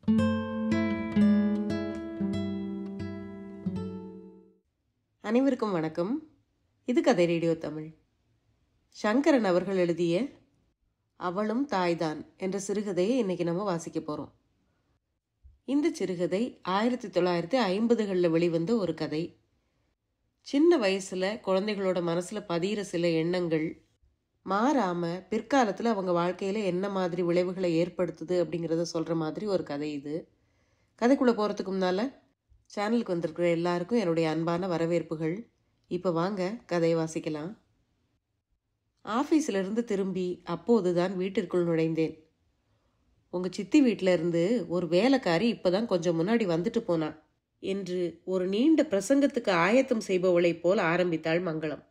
அனைவருக்கும் வணக்கம் இது கதை ரேடியோ தமிழ் சங்கரன் அவர்கள் எழுதிய அவளும் தாய்தான் என்ற சிறுகதையை இன்னைக்கு நம்ம வாசிக்க போகிறோம் இந்த சிறுகதை ஆயிரத்தி தொள்ளாயிரத்தி ஐம்பதுகளில் வெளிவந்த ஒரு கதை சின்ன வயசில் குழந்தைகளோட மனசில் பதிகிற சில எண்ணங்கள் மாறாமல் பிற்காலத்தில் அவங்க வாழ்க்கையில் என்ன மாதிரி விளைவுகளை ஏற்படுத்துது அப்படிங்கிறத சொல்கிற மாதிரி ஒரு கதை இது கதைக்குள்ளே போகிறதுக்கு முன்னால் சேனலுக்கு வந்திருக்கிற எல்லாருக்கும் என்னுடைய அன்பான வரவேற்புகள் இப்போ வாங்க கதையை வாசிக்கலாம் ஆஃபீஸிலிருந்து திரும்பி அப்போது தான் வீட்டிற்குள் நுழைந்தேன் உங்கள் சித்தி வீட்டில் இருந்து ஒரு வேலைக்காரி இப்போ தான் கொஞ்சம் முன்னாடி வந்துட்டு போனா என்று ஒரு நீண்ட பிரசங்கத்துக்கு ஆயத்தம் செய்பவளைப் போல் ஆரம்பித்தாள் மங்களம்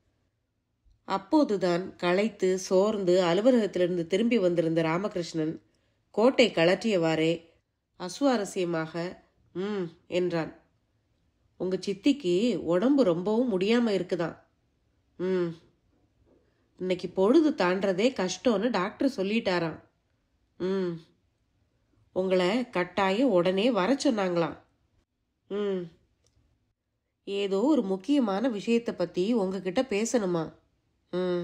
அப்போதுதான் களைத்து சோர்ந்து அலுவலகத்திலிருந்து திரும்பி வந்திருந்த ராமகிருஷ்ணன் கோட்டை கழற்றியவாறே அசுவாரஸ்யமாக ம் என்றான் உங்க சித்திக்கு உடம்பு ரொம்பவும் முடியாம இருக்குதாம் ம் இன்னைக்கு பொழுது தாண்டறதே கஷ்டம்னு டாக்டர் சொல்லிட்டாராம் ம் உங்களை கட்டாயம் உடனே வர சொன்னாங்களாம் ம் ஏதோ ஒரு முக்கியமான விஷயத்தை பத்தி உங்ககிட்ட பேசணுமா ம்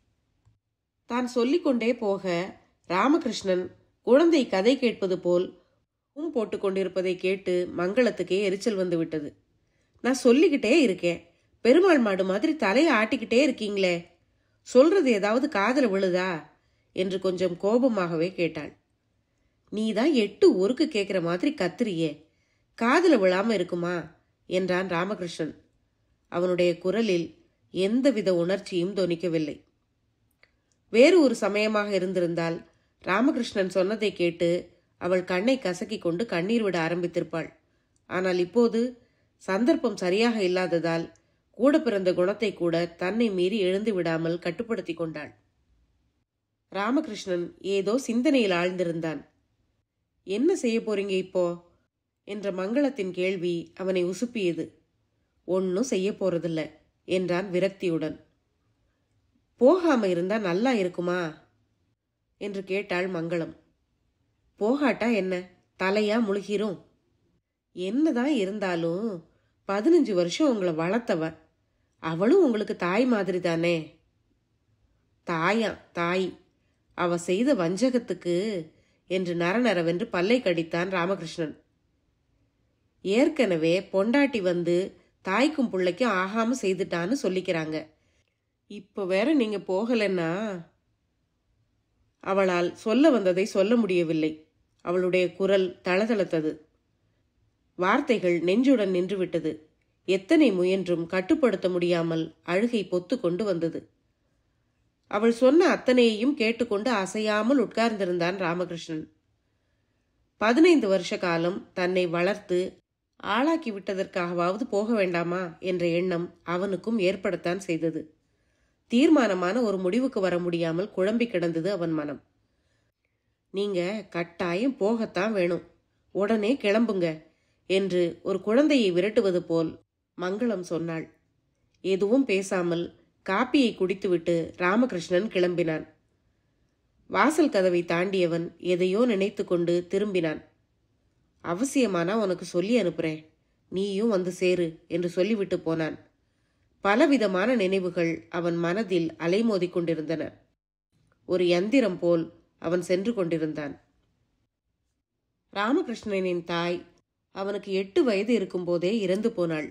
தான் சொல்லிக்கொண்டே போக ராமகிருஷ்ணன் குழந்தை கதை கேட்பது போல் உம் போட்டு கொண்டிருப்பதை கேட்டு மங்களத்துக்கே எரிச்சல் வந்து விட்டது நான் சொல்லிக்கிட்டே இருக்கேன் பெருமாள் மாடு மாதிரி தலையை ஆட்டிக்கிட்டே இருக்கீங்களே சொல்றது ஏதாவது காதல விழுதா என்று கொஞ்சம் கோபமாகவே கேட்டாள் நீ தான் எட்டு ஒருக்கு கேட்குற மாதிரி கத்துறியே காதல விழாம இருக்குமா என்றான் ராமகிருஷ்ணன் அவனுடைய குரலில் எந்தவித உணர்ச்சியும் தொனிக்கவில்லை வேறு ஒரு சமயமாக இருந்திருந்தால் ராமகிருஷ்ணன் சொன்னதை கேட்டு அவள் கண்ணை கசக்கி கொண்டு கண்ணீர் விட ஆரம்பித்திருப்பாள் ஆனால் இப்போது சந்தர்ப்பம் சரியாக இல்லாததால் கூட பிறந்த குணத்தை கூட தன்னை மீறி எழுந்து விடாமல் கட்டுப்படுத்தி கொண்டாள் ராமகிருஷ்ணன் ஏதோ சிந்தனையில் ஆழ்ந்திருந்தான் என்ன செய்ய போறீங்க இப்போ என்ற மங்களத்தின் கேள்வி அவனை உசுப்பியது ஒன்னும் செய்ய போறதில்ல என்றான் விரக்தியுடன் போகாம இருந்தா நல்லா இருக்குமா என்று கேட்டாள் மங்களம் போகாட்டா என்ன தலையா முழுகிறோம் என்னதான் இருந்தாலும் பதினஞ்சு வருஷம் உங்களை வளர்த்தவ அவளும் உங்களுக்கு தாய் மாதிரி தானே தாயா தாய் அவ செய்த வஞ்சகத்துக்கு என்று நரநரவென்று பல்லை கடித்தான் ராமகிருஷ்ணன் ஏற்கனவே பொண்டாட்டி வந்து தாய்க்கும் பிள்ளைக்கும் ஆகாம செய்துட்டான்னு சொல்லிக்கிறாங்க இப்போ வேற நீங்க போகலன்னா அவளால் சொல்ல வந்ததை சொல்ல முடியவில்லை அவளுடைய குரல் தளதளத்தது வார்த்தைகள் நெஞ்சுடன் நின்றுவிட்டது எத்தனை முயன்றும் கட்டுப்படுத்த முடியாமல் அழுகை பொத்து கொண்டு வந்தது அவள் சொன்ன அத்தனையையும் கேட்டுக்கொண்டு அசையாமல் உட்கார்ந்திருந்தான் ராமகிருஷ்ணன் பதினைந்து வருஷ காலம் தன்னை வளர்த்து ஆளாக்கி விட்டதற்காகவாவது போக வேண்டாமா என்ற எண்ணம் அவனுக்கும் ஏற்படத்தான் செய்தது தீர்மானமான ஒரு முடிவுக்கு வர முடியாமல் குழம்பி கிடந்தது அவன் மனம் நீங்க கட்டாயம் போகத்தான் வேணும் உடனே கிளம்புங்க என்று ஒரு குழந்தையை விரட்டுவது போல் மங்களம் சொன்னாள் எதுவும் பேசாமல் காப்பியை குடித்துவிட்டு ராமகிருஷ்ணன் கிளம்பினான் வாசல் கதவை தாண்டியவன் எதையோ நினைத்து கொண்டு திரும்பினான் அவசியமானா உனக்கு சொல்லி அனுப்புறேன் நீயும் வந்து சேரு என்று சொல்லிவிட்டு போனான் பலவிதமான நினைவுகள் அவன் மனதில் அலைமோதிக் கொண்டிருந்தன ஒரு யந்திரம் போல் அவன் சென்று கொண்டிருந்தான் ராமகிருஷ்ணனின் தாய் அவனுக்கு எட்டு வயது இருக்கும்போதே இறந்து போனாள்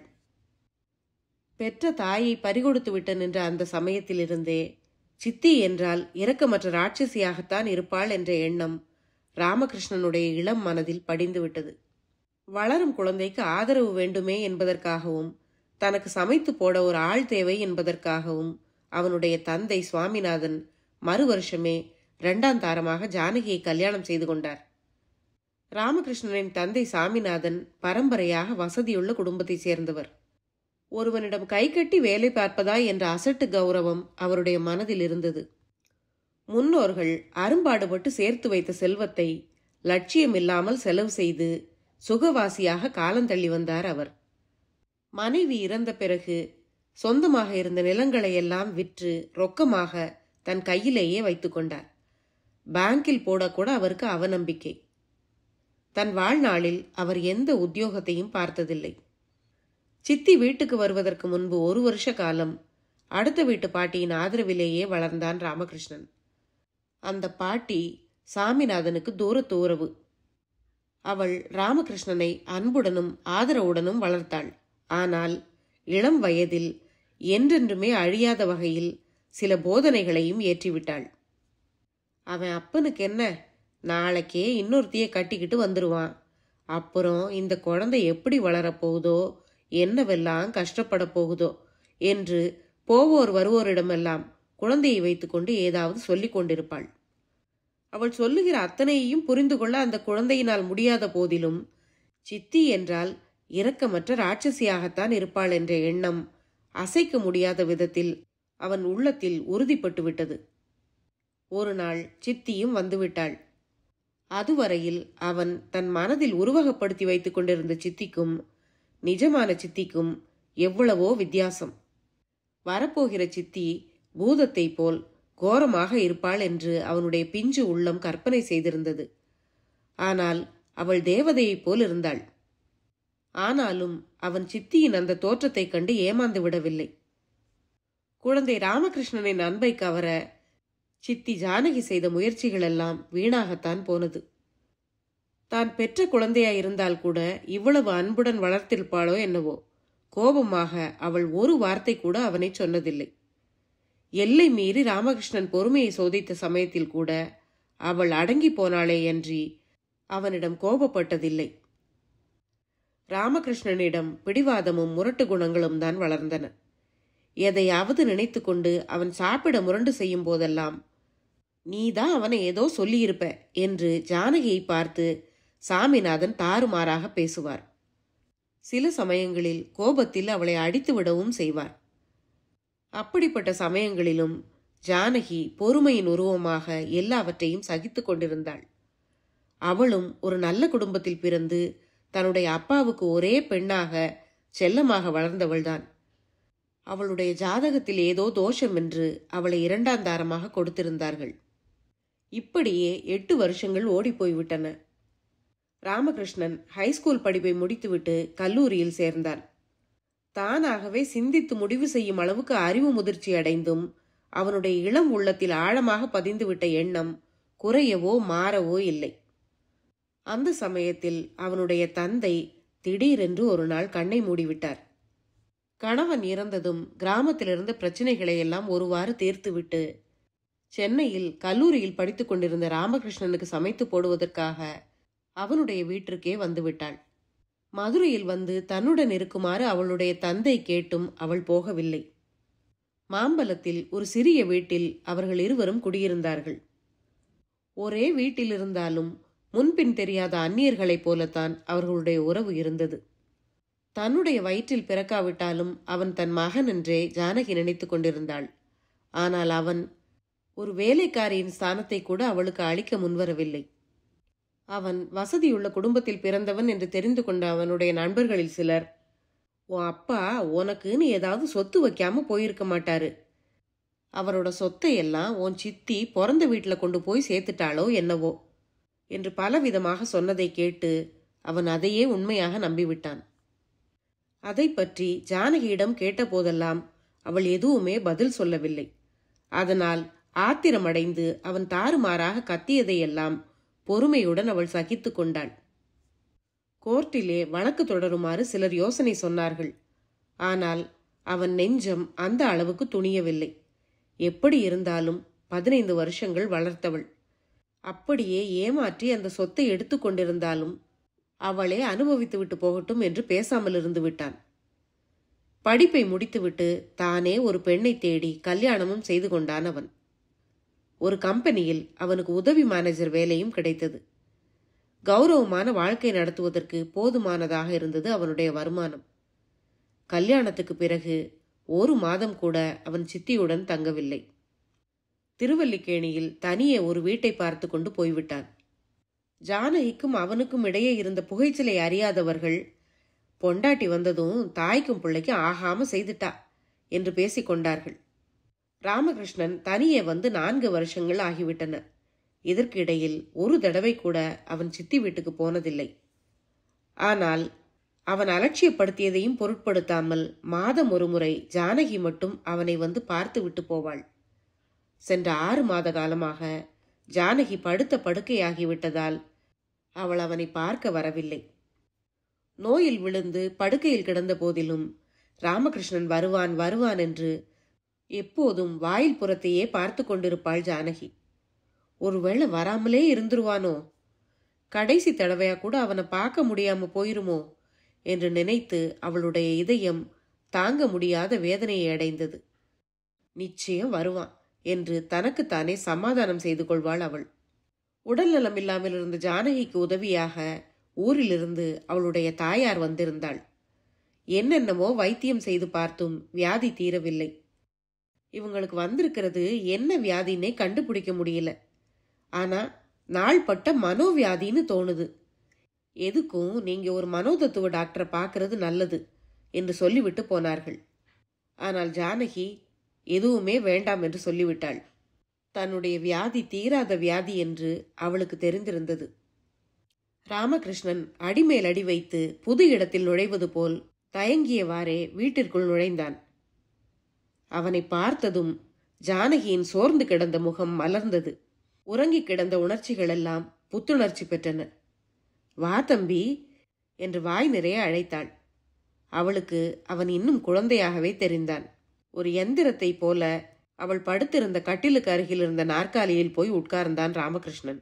பெற்ற தாயை பறிகொடுத்து விட்ட நின்ற அந்த சமயத்திலிருந்தே சித்தி என்றால் இரக்கமற்ற ராட்சசியாகத்தான் இருப்பாள் என்ற எண்ணம் ராமகிருஷ்ணனுடைய இளம் மனதில் படிந்துவிட்டது வளரும் குழந்தைக்கு ஆதரவு வேண்டுமே என்பதற்காகவும் தனக்கு சமைத்து போட ஒரு ஆள் தேவை என்பதற்காகவும் அவனுடைய தந்தை சுவாமிநாதன் மறு வருஷமே இரண்டாம் தாரமாக ஜானகியை கல்யாணம் செய்து கொண்டார் ராமகிருஷ்ணனின் தந்தை சாமிநாதன் பரம்பரையாக வசதியுள்ள குடும்பத்தைச் சேர்ந்தவர் ஒருவனிடம் கைகட்டி வேலை பார்ப்பதா என்ற அசட்டு கௌரவம் அவருடைய மனதில் இருந்தது முன்னோர்கள் அரும்பாடுபட்டு சேர்த்து வைத்த செல்வத்தை லட்சியமில்லாமல் செலவு செய்து சுகவாசியாக காலந்தள்ளி வந்தார் அவர் மனைவி இறந்த பிறகு சொந்தமாக இருந்த நிலங்களை எல்லாம் விற்று ரொக்கமாக தன் கையிலேயே வைத்துக் கொண்டார் பேங்கில் போடக்கூட அவருக்கு அவநம்பிக்கை தன் வாழ்நாளில் அவர் எந்த உத்தியோகத்தையும் பார்த்ததில்லை சித்தி வீட்டுக்கு வருவதற்கு முன்பு ஒரு வருஷ காலம் அடுத்த வீட்டு பாட்டியின் ஆதரவிலேயே வளர்ந்தான் ராமகிருஷ்ணன் அந்த பாட்டி சாமிநாதனுக்கு தூரத்து உறவு அவள் ராமகிருஷ்ணனை அன்புடனும் ஆதரவுடனும் வளர்த்தாள் ஆனால் இளம் வயதில் என்றென்றுமே அழியாத வகையில் சில போதனைகளையும் ஏற்றிவிட்டாள் அவன் அப்பனுக்கு என்ன நாளைக்கே இன்னொருத்திய கட்டிக்கிட்டு வந்துடுவான் அப்புறம் இந்த குழந்தை எப்படி வளரப்போகுதோ என்னவெல்லாம் கஷ்டப்பட போகுதோ என்று போவோர் வருவோரிடமெல்லாம் குழந்தையை வைத்துக்கொண்டு ஏதாவது சொல்லிக் கொண்டிருப்பாள் அவள் சொல்லுகிற அத்தனையையும் புரிந்து கொள்ள அந்த குழந்தையினால் முடியாத போதிலும் சித்தி என்றால் இரக்கமற்ற ராட்சசியாகத்தான் இருப்பாள் என்ற எண்ணம் அசைக்க முடியாத விதத்தில் அவன் உள்ளத்தில் உறுதிப்பட்டு விட்டது ஒரு நாள் சித்தியும் வந்துவிட்டாள் அதுவரையில் அவன் தன் மனதில் உருவகப்படுத்தி வைத்துக் கொண்டிருந்த சித்திக்கும் நிஜமான சித்திக்கும் எவ்வளவோ வித்தியாசம் வரப்போகிற சித்தி பூதத்தை போல் கோரமாக இருப்பாள் என்று அவனுடைய பிஞ்சு உள்ளம் கற்பனை செய்திருந்தது ஆனால் அவள் தேவதையைப் போல் இருந்தாள் ஆனாலும் அவன் சித்தியின் அந்த தோற்றத்தைக் கண்டு ஏமாந்து விடவில்லை குழந்தை ராமகிருஷ்ணனின் அன்பை கவர சித்தி ஜானகி செய்த முயற்சிகளெல்லாம் வீணாகத்தான் போனது தான் பெற்ற குழந்தையா இருந்தால் கூட இவ்வளவு அன்புடன் வளர்த்திருப்பாளோ என்னவோ கோபமாக அவள் ஒரு வார்த்தை கூட அவனை சொன்னதில்லை எல்லை மீறி ராமகிருஷ்ணன் பொறுமையை சோதித்த சமயத்தில் கூட அவள் அடங்கி போனாளே அன்றி அவனிடம் கோபப்பட்டதில்லை ராமகிருஷ்ணனிடம் பிடிவாதமும் முரட்டு குணங்களும் தான் வளர்ந்தன எதையாவது நினைத்து கொண்டு அவன் சாப்பிட முரண்டு செய்யும் போதெல்லாம் நீதான் அவனை ஏதோ சொல்லியிருப்ப என்று ஜானகியை பார்த்து சாமிநாதன் தாறுமாறாக பேசுவார் சில சமயங்களில் கோபத்தில் அவளை அடித்து விடவும் செய்வார் அப்படிப்பட்ட சமயங்களிலும் ஜானகி பொறுமையின் உருவமாக எல்லாவற்றையும் சகித்து கொண்டிருந்தாள் அவளும் ஒரு நல்ல குடும்பத்தில் பிறந்து தன்னுடைய அப்பாவுக்கு ஒரே பெண்ணாக செல்லமாக வளர்ந்தவள்தான் அவளுடைய ஜாதகத்தில் ஏதோ தோஷம் என்று அவளை இரண்டாம் தாரமாக கொடுத்திருந்தார்கள் இப்படியே எட்டு வருஷங்கள் ஓடிப்போய்விட்டன ராமகிருஷ்ணன் ஹைஸ்கூல் படிப்பை முடித்துவிட்டு கல்லூரியில் சேர்ந்தான் தானாகவே சிந்தித்து முடிவு செய்யும் அளவுக்கு அறிவு முதிர்ச்சி அடைந்தும் அவனுடைய இளம் உள்ளத்தில் ஆழமாக பதிந்துவிட்ட எண்ணம் குறையவோ மாறவோ இல்லை அந்த சமயத்தில் அவனுடைய தந்தை திடீரென்று ஒரு நாள் கண்ணை மூடிவிட்டார் கணவன் இறந்ததும் கிராமத்திலிருந்த பிரச்சனைகளை எல்லாம் ஒருவாறு தீர்த்துவிட்டு சென்னையில் கல்லூரியில் படித்துக் கொண்டிருந்த ராமகிருஷ்ணனுக்கு சமைத்து போடுவதற்காக அவனுடைய வீட்டிற்கே வந்துவிட்டாள் மதுரையில் வந்து தன்னுடன் இருக்குமாறு அவளுடைய தந்தை கேட்டும் அவள் போகவில்லை மாம்பலத்தில் ஒரு சிறிய வீட்டில் அவர்கள் இருவரும் குடியிருந்தார்கள் ஒரே வீட்டில் இருந்தாலும் முன்பின் தெரியாத அந்நியர்களைப் போலத்தான் அவர்களுடைய உறவு இருந்தது தன்னுடைய வயிற்றில் பிறக்காவிட்டாலும் அவன் தன் மகன் என்றே ஜானகி நினைத்துக் கொண்டிருந்தாள் ஆனால் அவன் ஒரு வேலைக்காரியின் ஸ்தானத்தை கூட அவளுக்கு அளிக்க முன்வரவில்லை அவன் வசதியுள்ள குடும்பத்தில் பிறந்தவன் என்று தெரிந்து கொண்ட அவனுடைய நண்பர்களில் சிலர் உன் அப்பா உனக்குன்னு ஏதாவது சொத்து வைக்காம போயிருக்க மாட்டாரு அவரோட சொத்தை எல்லாம் உன் சித்தி பிறந்த வீட்டில் கொண்டு போய் சேர்த்துட்டாளோ என்னவோ என்று பலவிதமாக சொன்னதை கேட்டு அவன் அதையே உண்மையாக நம்பிவிட்டான் அதை பற்றி ஜானகியிடம் கேட்டபோதெல்லாம் அவள் எதுவுமே பதில் சொல்லவில்லை அதனால் ஆத்திரமடைந்து அவன் தாறுமாறாக கத்தியதையெல்லாம் பொறுமையுடன் அவள் சகித்து கொண்டாள் கோர்ட்டிலே வழக்கு தொடருமாறு சிலர் யோசனை சொன்னார்கள் ஆனால் அவன் நெஞ்சம் அந்த அளவுக்கு துணியவில்லை எப்படி இருந்தாலும் பதினைந்து வருஷங்கள் வளர்த்தவள் அப்படியே ஏமாற்றி அந்த சொத்தை எடுத்துக்கொண்டிருந்தாலும் அவளே அனுபவித்துவிட்டு போகட்டும் என்று பேசாமல் இருந்து விட்டான் படிப்பை முடித்துவிட்டு தானே ஒரு பெண்ணை தேடி கல்யாணமும் செய்து கொண்டான் அவன் ஒரு கம்பெனியில் அவனுக்கு உதவி மேனேஜர் வேலையும் கிடைத்தது கௌரவமான வாழ்க்கை நடத்துவதற்கு போதுமானதாக இருந்தது அவனுடைய வருமானம் கல்யாணத்துக்கு பிறகு ஒரு மாதம் கூட அவன் சித்தியுடன் தங்கவில்லை திருவல்லிக்கேணியில் தனியே ஒரு வீட்டை பார்த்து கொண்டு போய்விட்டான் ஜானகிக்கும் அவனுக்கும் இடையே இருந்த புகைச்சலை அறியாதவர்கள் பொண்டாட்டி வந்ததும் தாய்க்கும் பிள்ளைக்கும் ஆகாம செய்துட்டா என்று பேசிக் கொண்டார்கள் ராமகிருஷ்ணன் தனியே வந்து நான்கு வருஷங்கள் ஆகிவிட்டன இதற்கிடையில் ஒரு தடவை கூட அவன் சித்தி வீட்டுக்கு போனதில்லை ஆனால் அவன் அலட்சியப்படுத்தியதையும் பொருட்படுத்தாமல் மாதம் ஒரு முறை ஜானகி மட்டும் அவனை வந்து பார்த்து விட்டு போவாள் சென்ற ஆறு மாத காலமாக ஜானகி படுத்த படுக்கையாகிவிட்டதால் அவள் அவனை பார்க்க வரவில்லை நோயில் விழுந்து படுக்கையில் கிடந்த போதிலும் ராமகிருஷ்ணன் வருவான் வருவான் என்று எப்போதும் வாயில் புறத்தையே பார்த்து கொண்டிருப்பாள் ஜானகி ஒருவேளை வராமலே இருந்துருவானோ கடைசி தடவையா கூட அவனை பார்க்க முடியாம போயிருமோ என்று நினைத்து அவளுடைய இதயம் தாங்க முடியாத வேதனையை அடைந்தது நிச்சயம் வருவான் என்று தனக்குத்தானே சமாதானம் செய்து கொள்வாள் அவள் உடல் நலம் இல்லாமல் இருந்த ஜானகிக்கு உதவியாக ஊரிலிருந்து அவளுடைய தாயார் வந்திருந்தாள் என்னென்னமோ வைத்தியம் செய்து பார்த்தும் வியாதி தீரவில்லை இவங்களுக்கு வந்திருக்கிறது என்ன வியாதின்னே கண்டுபிடிக்க முடியல ஆனா நாள்பட்ட மனோவியாதின்னு தோணுது எதுக்கும் நீங்க ஒரு மனோதத்துவ டாக்டரை பார்க்கறது நல்லது என்று சொல்லிவிட்டு போனார்கள் ஆனால் ஜானகி எதுவுமே வேண்டாம் என்று சொல்லிவிட்டாள் தன்னுடைய வியாதி தீராத வியாதி என்று அவளுக்கு தெரிந்திருந்தது ராமகிருஷ்ணன் அடிமேல் அடி வைத்து புது இடத்தில் நுழைவது போல் தயங்கியவாறே வீட்டிற்குள் நுழைந்தான் அவனை பார்த்ததும் ஜானகியின் சோர்ந்து கிடந்த முகம் மலர்ந்தது உறங்கிக் கிடந்த உணர்ச்சிகளெல்லாம் புத்துணர்ச்சி பெற்றன வா தம்பி என்று வாய் நிறைய அழைத்தாள் அவளுக்கு அவன் இன்னும் குழந்தையாகவே தெரிந்தான் ஒரு எந்திரத்தைப் போல அவள் படுத்திருந்த கட்டிலுக்கு அருகில் இருந்த நாற்காலியில் போய் உட்கார்ந்தான் ராமகிருஷ்ணன்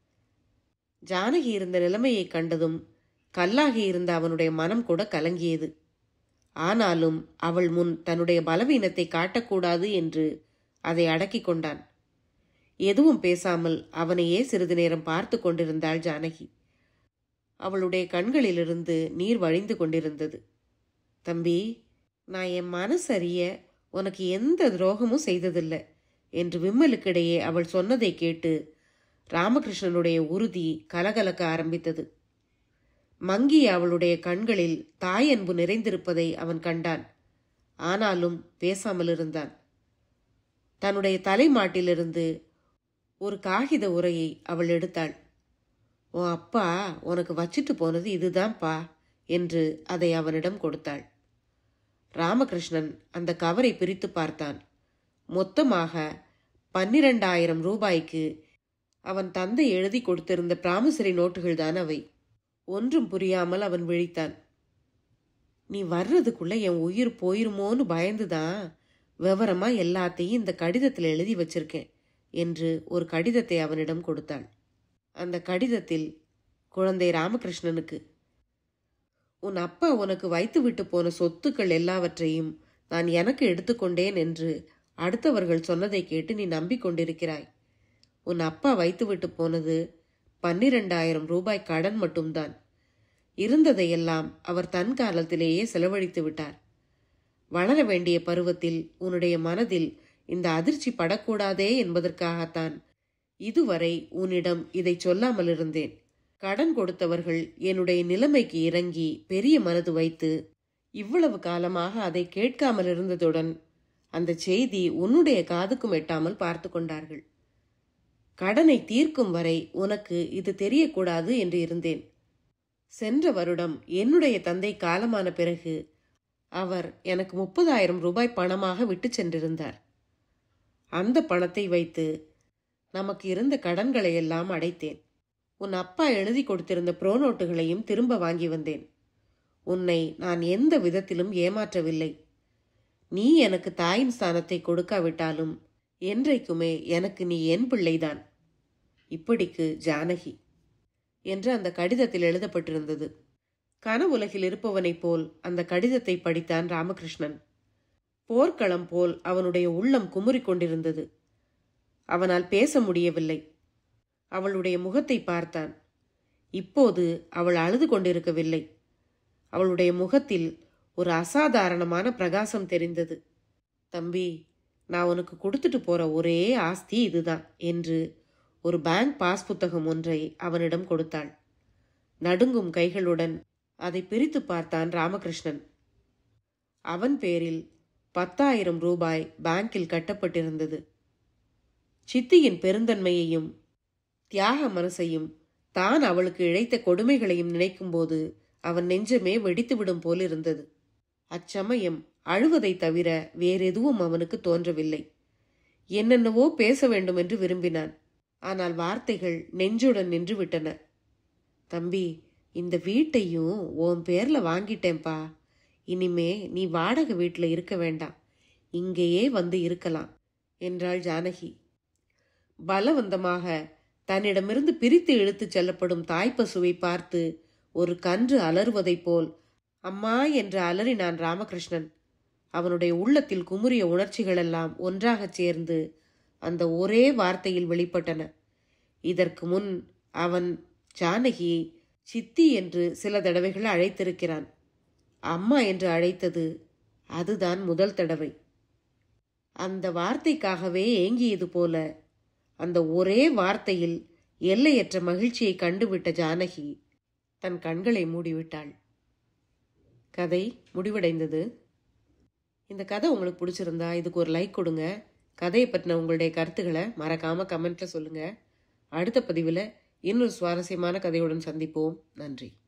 ஜானகி இருந்த நிலைமையை கண்டதும் கல்லாகி இருந்த அவனுடைய மனம் கூட கலங்கியது ஆனாலும் அவள் முன் தன்னுடைய பலவீனத்தை காட்டக்கூடாது என்று அதை அடக்கிக் கொண்டான் எதுவும் பேசாமல் அவனையே சிறிது நேரம் பார்த்து கொண்டிருந்தாள் ஜானகி அவளுடைய கண்களிலிருந்து நீர் வழிந்து கொண்டிருந்தது தம்பி நான் என் மனசறிய உனக்கு எந்த துரோகமும் செய்ததில்லை என்று விம்மலுக்கிடையே அவள் சொன்னதை கேட்டு ராமகிருஷ்ணனுடைய உறுதி கலகலக்க ஆரம்பித்தது மங்கிய அவளுடைய கண்களில் தாயன்பு நிறைந்திருப்பதை அவன் கண்டான் ஆனாலும் பேசாமல் இருந்தான் தன்னுடைய தலைமாட்டிலிருந்து ஒரு காகித உரையை அவள் எடுத்தாள் உன் அப்பா உனக்கு வச்சிட்டு போனது இதுதான்ப்பா என்று அதை அவனிடம் கொடுத்தாள் ராமகிருஷ்ணன் அந்த கவரை பிரித்து பார்த்தான் மொத்தமாக பன்னிரண்டாயிரம் ரூபாய்க்கு அவன் தந்தை எழுதி கொடுத்திருந்த பிராமிசரி நோட்டுகள் தான் அவை ஒன்றும் புரியாமல் அவன் விழித்தான் நீ வர்றதுக்குள்ள என் உயிர் போயிருமோன்னு பயந்துதான் விவரமா எல்லாத்தையும் இந்த கடிதத்தில் எழுதி வச்சிருக்கேன் என்று ஒரு கடிதத்தை அவனிடம் கொடுத்தாள் அந்த கடிதத்தில் குழந்தை ராமகிருஷ்ணனுக்கு உன் அப்பா உனக்கு வைத்து விட்டு போன சொத்துக்கள் எல்லாவற்றையும் நான் எனக்கு எடுத்துக்கொண்டேன் என்று அடுத்தவர்கள் சொன்னதை கேட்டு நீ நம்பிக்கொண்டிருக்கிறாய் உன் அப்பா வைத்துவிட்டு போனது பன்னிரண்டாயிரம் ரூபாய் கடன் மட்டும்தான் இருந்ததையெல்லாம் அவர் தன் காலத்திலேயே செலவழித்து விட்டார் வளர வேண்டிய பருவத்தில் உன்னுடைய மனதில் இந்த அதிர்ச்சி படக்கூடாதே என்பதற்காகத்தான் இதுவரை உன்னிடம் இதை சொல்லாமல் இருந்தேன் கடன் கொடுத்தவர்கள் என்னுடைய நிலைமைக்கு இறங்கி பெரிய மனது வைத்து இவ்வளவு காலமாக அதை கேட்காமல் இருந்ததுடன் அந்த செய்தி உன்னுடைய காதுக்கும் எட்டாமல் பார்த்து கொண்டார்கள் கடனை தீர்க்கும் வரை உனக்கு இது தெரியக்கூடாது என்று இருந்தேன் சென்ற வருடம் என்னுடைய தந்தை காலமான பிறகு அவர் எனக்கு முப்பதாயிரம் ரூபாய் பணமாக விட்டு சென்றிருந்தார் அந்த பணத்தை வைத்து நமக்கு இருந்த கடன்களை எல்லாம் அடைத்தேன் உன் அப்பா எழுதி கொடுத்திருந்த புரோனோட்டுகளையும் திரும்ப வாங்கி வந்தேன் உன்னை நான் எந்த விதத்திலும் ஏமாற்றவில்லை நீ எனக்கு தாயின் ஸ்தானத்தை கொடுக்காவிட்டாலும் என்றைக்குமே எனக்கு நீ என் பிள்ளைதான் இப்படிக்கு ஜானகி என்று அந்த கடிதத்தில் எழுதப்பட்டிருந்தது கனவுலகில் இருப்பவனைப் போல் அந்த கடிதத்தை படித்தான் ராமகிருஷ்ணன் போர்க்களம் போல் அவனுடைய உள்ளம் குமுறிக் கொண்டிருந்தது அவனால் பேச முடியவில்லை அவளுடைய முகத்தை பார்த்தான் இப்போது அவள் அழுது கொண்டிருக்கவில்லை அவளுடைய முகத்தில் ஒரு அசாதாரணமான பிரகாசம் தெரிந்தது தம்பி நான் உனக்கு கொடுத்துட்டு போற ஒரே ஆஸ்தி இதுதான் என்று ஒரு பேங்க் பாஸ் புத்தகம் ஒன்றை அவனிடம் கொடுத்தாள் நடுங்கும் கைகளுடன் அதை பிரித்து பார்த்தான் ராமகிருஷ்ணன் அவன் பேரில் பத்தாயிரம் ரூபாய் பேங்கில் கட்டப்பட்டிருந்தது சித்தியின் பெருந்தன்மையையும் தியாக மனசையும் தான் அவளுக்கு இழைத்த கொடுமைகளையும் நினைக்கும்போது அவன் நெஞ்சமே வெடித்துவிடும் போலிருந்தது அச்சமயம் அழுவதை தவிர வேறெதுவும் அவனுக்கு தோன்றவில்லை என்னென்னவோ பேச வேண்டும் என்று விரும்பினான் ஆனால் வார்த்தைகள் நெஞ்சுடன் நின்று விட்டன தம்பி இந்த வீட்டையும் உன் பேர்ல வாங்கிட்டேன்பா இனிமே நீ வாடகை வீட்டில் இருக்க வேண்டாம் இங்கேயே வந்து இருக்கலாம் என்றாள் ஜானகி பலவந்தமாக தன்னிடமிருந்து பிரித்து இழுத்துச் செல்லப்படும் தாய்ப்பசுவை பார்த்து ஒரு கன்று அலறுவதைப் போல் அம்மா என்று அலறினான் ராமகிருஷ்ணன் அவனுடைய உள்ளத்தில் குமுறிய உணர்ச்சிகளெல்லாம் ஒன்றாகச் சேர்ந்து அந்த ஒரே வார்த்தையில் வெளிப்பட்டன இதற்கு முன் அவன் ஜானகியை சித்தி என்று சில தடவைகள் அழைத்திருக்கிறான் அம்மா என்று அழைத்தது அதுதான் முதல் தடவை அந்த வார்த்தைக்காகவே ஏங்கியது போல அந்த ஒரே வார்த்தையில் எல்லையற்ற மகிழ்ச்சியை கண்டுவிட்ட ஜானகி தன் கண்களை மூடிவிட்டாள் கதை முடிவடைந்தது இந்த கதை உங்களுக்கு பிடிச்சிருந்தா இதுக்கு ஒரு லைக் கொடுங்க கதையை பற்றின உங்களுடைய கருத்துக்களை மறக்காமல் கமெண்ட்டில் சொல்லுங்கள் அடுத்த பதிவில் இன்னொரு சுவாரஸ்யமான கதையுடன் சந்திப்போம் நன்றி